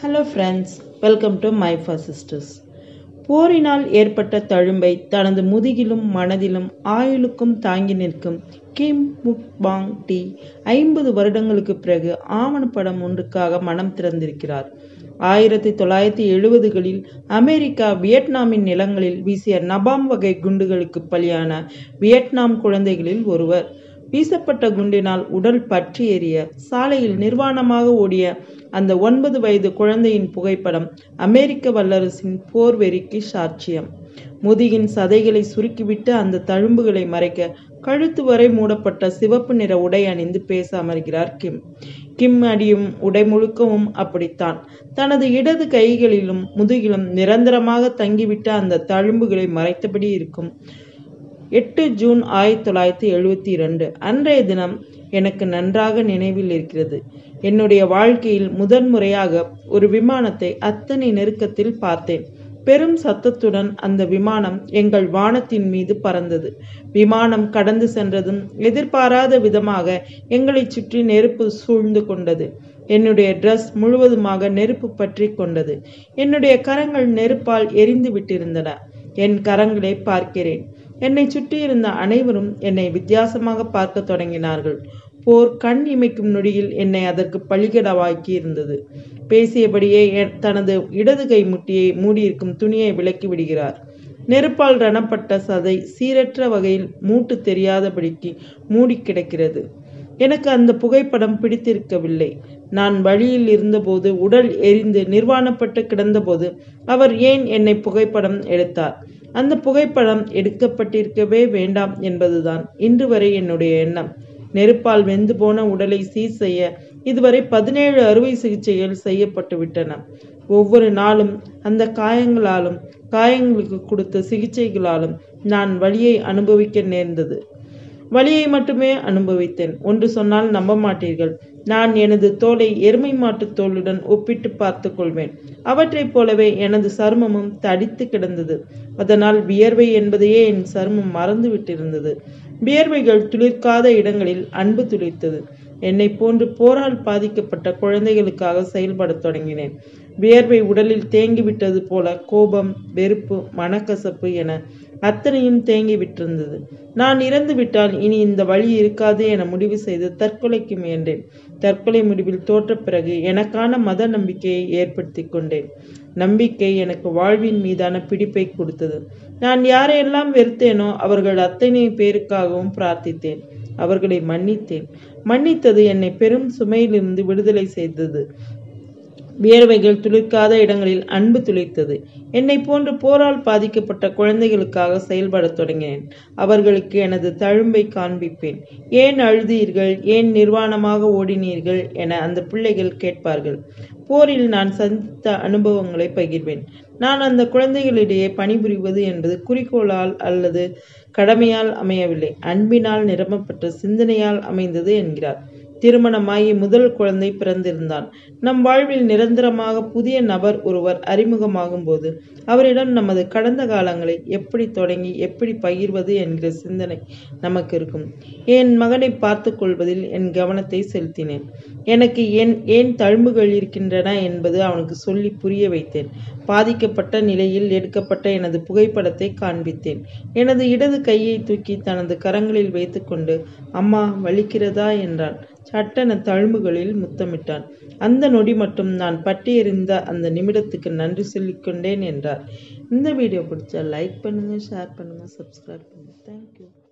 hello friends welcome to my fur sisters போரினால் ஏற்பட்ட தழும்பை தனது முதுகிலும் மனதிலும் ஆயுளுக்கும் தாங்கி நிற்கும் கிம் முக் பாங் டி ஐம்பது வருடங்களுக்கு பிறகு ஆவணப்படம் ஒன்றுக்காக மனம் திறந்திருக்கிறார் ஆயிரத்தி தொள்ளாயிரத்தி எழுபதுகளில் அமெரிக்கா வியட்நாமின் நிலங்களில் வீசிய நபாம் வகை குண்டுகளுக்கு பலியான வியட்நாம் குழந்தைகளில் ஒருவர் வீசப்பட்ட குண்டினால் உடல் பற்றி எறிய சாலையில் நிர்வாணமாக ஓடிய அந்த ஒன்பது வயது குழந்தையின் புகைப்படம் அமெரிக்க வல்லரசின் போர் வெறிக்கு சாட்சியம் முதுகின் சதைகளை சுருக்கிவிட்டு அந்த தழும்புகளை மறைக்க கழுத்து வரை மூடப்பட்ட சிவப்பு நிற உடை அணிந்து பேச அமர்கிறார் கிம் கிம் அடியும் உடை முழுக்கவும் அப்படித்தான் தனது இடது கைகளிலும் முதுகிலும் நிரந்தரமாக தங்கிவிட்ட அந்த தழும்புகளை மறைத்தபடி இருக்கும் எட்டு ஜூன் ஆயிரத்தி தொள்ளாயிரத்தி எழுபத்தி இரண்டு அன்றைய தினம் எனக்கு நன்றாக நினைவில் இருக்கிறது என்னுடைய வாழ்க்கையில் முதன்முறையாக ஒரு விமானத்தை அத்தனை நெருக்கத்தில் பார்த்தேன் பெரும் சத்தத்துடன் அந்த விமானம் எங்கள் வானத்தின் மீது பறந்தது விமானம் கடந்து சென்றதும் எதிர்பாராத விதமாக எங்களை சுற்றி நெருப்பு சூழ்ந்து கொண்டது என்னுடைய ட்ரெஸ் முழுவதுமாக நெருப்பு பற்றி கொண்டது என்னுடைய கரங்கள் நெருப்பால் எரிந்து விட்டிருந்தன என் கரங்களை பார்க்கிறேன் என்னை சுற்றியிருந்த அனைவரும் என்னை வித்தியாசமாக பார்க்க தொடங்கினார்கள் போர் கண் இமைக்கும் நொடியில் என்னை அதற்கு பழிகடவாக்கி இருந்தது பேசியபடியே தனது இடது கை முட்டியை மூடியிருக்கும் துணியை விலக்கி விடுகிறார் நெருப்பால் ரணப்பட்ட சதை சீரற்ற வகையில் மூட்டு தெரியாதபடிக்கு மூடி கிடக்கிறது எனக்கு அந்த புகைப்படம் பிடித்திருக்கவில்லை நான் வழியில் இருந்தபோது உடல் எரிந்து நிர்வாணப்பட்டு கிடந்தபோது அவர் ஏன் என்னை புகைப்படம் எடுத்தார் அந்த புகைப்படம் எடுக்கப்பட்டிருக்கவே வேண்டாம் என்பதுதான் இன்று வரை என்னுடைய எண்ணம் நெருப்பால் வெந்து போன உடலை சீர் செய்ய இதுவரை பதினேழு அறுவை சிகிச்சைகள் செய்யப்பட்டு விட்டன ஒவ்வொரு நாளும் அந்த காயங்களாலும் காயங்களுக்கு கொடுத்த சிகிச்சைகளாலும் நான் வழியை அனுபவிக்க நேர்ந்தது வழியை மட்டுமே அனுபவித்தேன் ஒன்று சொன்னால் நம்ப மாட்டீர்கள் நான் எனது தோலை எருமை மாட்டு தோலுடன் ஒப்பிட்டு பார்த்து கொள்வேன் அவற்றைப் போலவே எனது சருமமும் தடித்து கிடந்தது அதனால் வியர்வை என்பதையே என் சருமம் மறந்து விட்டிருந்தது வியர்வைகள் துளிர்க்காத இடங்களில் அன்பு துளிர்த்தது என்னை போன்று போரால் பாதிக்கப்பட்ட குழந்தைகளுக்காக செயல்படத் தொடங்கினேன் வியர்வை உடலில் தேங்கிவிட்டது போல கோபம் வெறுப்பு மனக்கசப்பு என அத்தனையும் தேங்கி விட்டிருந்தது நான் இறந்து விட்டால் இனி இந்த வழி இருக்காது என முடிவு செய்து தற்கொலைக்கு முயன்றேன் தற்கொலை முடிவில் தோற்ற பிறகு எனக்கான மத நம்பிக்கையை ஏற்படுத்தி கொண்டேன் நம்பிக்கை எனக்கு வாழ்வின் மீதான பிடிப்பை கொடுத்தது நான் யாரையெல்லாம் வெறுத்தேனோ அவர்கள் அத்தனை பேருக்காகவும் பிரார்த்தித்தேன் அவர்களை மன்னித்தேன் மன்னித்தது என்னை பெரும் சுமையிலிருந்து விடுதலை செய்தது வியர்வைகள் துளிர்க்காத இடங்களில் அன்பு துளிர்த்தது என்னை போன்று போரால் பாதிக்கப்பட்ட குழந்தைகளுக்காக செயல்படத் தொடங்கினேன் அவர்களுக்கு எனது தழும்பை காண்பிப்பேன் ஏன் அழுதீர்கள் ஏன் நிர்வாணமாக ஓடினீர்கள் என அந்த பிள்ளைகள் கேட்பார்கள் போரில் நான் சந்தித்த அனுபவங்களை பகிர்வேன் நான் அந்த குழந்தைகளிடையே பணிபுரிவது என்பது குறிக்கோளால் அல்லது கடமையால் அமையவில்லை அன்பினால் நிரம்பப்பட்ட சிந்தனையால் அமைந்தது என்கிறார் திருமணமாகி முதல் குழந்தை பிறந்திருந்தான் நம் வாழ்வில் நிரந்தரமாக புதிய நபர் ஒருவர் அறிமுகமாகும் போது அவரிடம் நமது கடந்த காலங்களை எப்படி தொடங்கி எப்படி பகிர்வது என்கிற சிந்தனை நமக்கு இருக்கும் என் மகனை பார்த்து கொள்வதில் என் கவனத்தை செலுத்தினேன் எனக்கு என் ஏன் தழும்புகள் இருக்கின்றன என்பது அவனுக்கு சொல்லி புரிய வைத்தேன் பாதிக்கப்பட்ட நிலையில் எடுக்கப்பட்ட எனது புகைப்படத்தை காண்பித்தேன் எனது இடது கையை தூக்கி தனது கரங்களில் வைத்துக்கொண்டு அம்மா வலிக்கிறதா என்றான் சட்டென தழும்புகளில் முத்தமிட்டான் அந்த நொடி மட்டும் நான் பட்டியறிந்த அந்த நிமிடத்துக்கு நன்றி சொல்லிக்கொண்டேன் என்றார் இந்த வீடியோ பிடிச்சா லைக் பண்ணுங்கள் ஷேர் பண்ணுங்கள் சப்ஸ்கிரைப் பண்ணுங்கள் தேங்க்யூ